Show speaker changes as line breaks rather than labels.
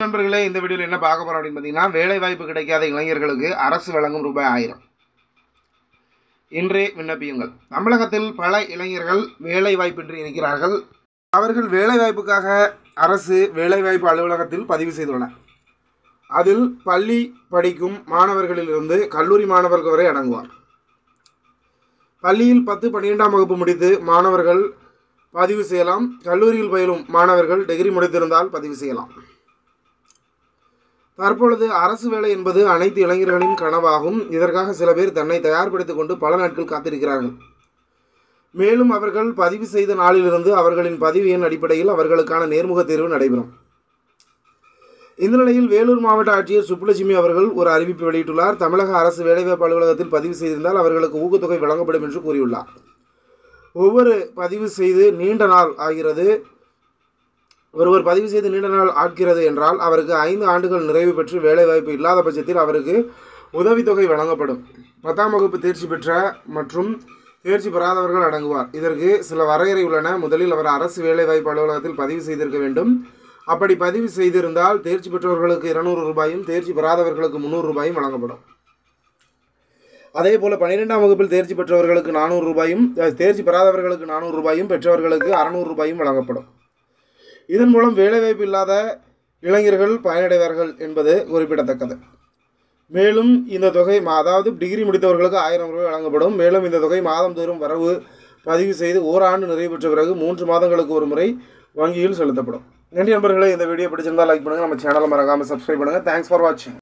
நண்பர்களே இந்த வீடியோவில் என்ன பார்க்க போறோம் அப்படின்னு பார்த்தீங்கன்னா வேலை வாய்ப்பு கிடைக்காத இளைஞர்களுக்கு அரசு வழங்கும் ரூபாய் ஆயிரம் இன்றே விண்ணப்பியுங்கள் தமிழகத்தில் பல இளைஞர்கள் வேலை வாய்ப்பின்றி இருக்கிறார்கள் அவர்கள் வேலை வாய்ப்புக்காக அரசு வேலைவாய்ப்பு அலுவலகத்தில் பதிவு செய்துள்ளனர் அதில் பள்ளி படிக்கும் மாணவர்களிலிருந்து கல்லூரி மாணவர்கள் வரை அடங்குவார் பள்ளியில் பத்து பன்னிரெண்டாம் வகுப்பு முடித்து மாணவர்கள் பதிவு செய்யலாம் கல்லூரியில் பயிலும் மாணவர்கள் டிகிரி முடித்திருந்தால் பதிவு செய்யலாம் தற்பொழுது அரசு வேலை என்பது அனைத்து இளைஞர்களின் கனவாகும் இதற்காக சில பேர் தன்னை தயார்படுத்திக் கொண்டு பல நாட்கள் காத்திருக்கிறார்கள் மேலும் அவர்கள் பதிவு செய்த நாளிலிருந்து அவர்களின் பதிவு எண் அடிப்படையில் அவர்களுக்கான நேர்முக தேர்வு நடைபெறும் இந்த நிலையில் வேலூர் மாவட்ட ஆட்சியர் சுப்புலட்சுமி அவர்கள் ஒரு அறிவிப்பு வெளியிட்டுள்ளார் தமிழக அரசு வேலைவாய்ப்பு அலுவலகத்தில் பதிவு செய்திருந்தால் அவர்களுக்கு ஊக்கத்தொகை வழங்கப்படும் என்று கூறியுள்ளார் ஒவ்வொரு பதிவு செய்து நீண்ட நாள் ஆகிறது ஒருவர் பதிவு செய்து நீண்ட நாள் ஆட்கிறது என்றால் அவருக்கு ஐந்து ஆண்டுகள் நிறைவு பெற்று வேலைவாய்ப்பு இல்லாத பட்சத்தில் அவருக்கு உதவித்தொகை வழங்கப்படும் பத்தாம் வகுப்பு தேர்ச்சி பெற்ற மற்றும் தேர்ச்சி பெறாதவர்கள் அடங்குவார் இதற்கு சில வரையறை உள்ளன முதலில் அவர் அரசு வேலைவாய்ப்பு அலுவலகத்தில் பதிவு செய்திருக்க வேண்டும் அப்படி பதிவு செய்திருந்தால் தேர்ச்சி பெற்றவர்களுக்கு இருநூறு ரூபாயும் தேர்ச்சி பெறாதவர்களுக்கு முந்நூறு ரூபாயும் வழங்கப்படும் அதே போல் பன்னிரெண்டாம் வகுப்பில் தேர்ச்சி பெற்றவர்களுக்கு நானூறு ரூபாயும் அஹ், தேர்ச்சி பெறாதவர்களுக்கு நானூறு ரூபாயும் பெற்றவர்களுக்கு அறநூறு ரூபாயும் வழங்கப்படும் இதன் மூலம் வேலைவாய்ப்பு இல்லாத இளைஞர்கள் பயனடைவார்கள் என்பது குறிப்பிடத்தக்கது மேலும் இந்த தொகை மா- அதாவது டிகிரி முடித்தவர்களுக்கு ஆயிரம் ரூபாய் வழங்கப்படும் மேலும் இந்த தொகை மாதந்தோறும் வரவு பதிவு செய்து ஓராண்டு நிறைவு பெற்ற பிறகு மூன்று மாதங்களுக்கு ஒரு முறை வங்கியில் செலுத்தப்படும் நன்றி நண்பர்களே இந்த வீடியோ பிடிச்சிருந்தால் லைக் பண்ணுங்கள் நம்ம சேனலை மறக்காமல் சப்ஸ்கிரைப் பண்ணுங்கள் தேங்க்ஸ் ஃபார் வாட்சிங்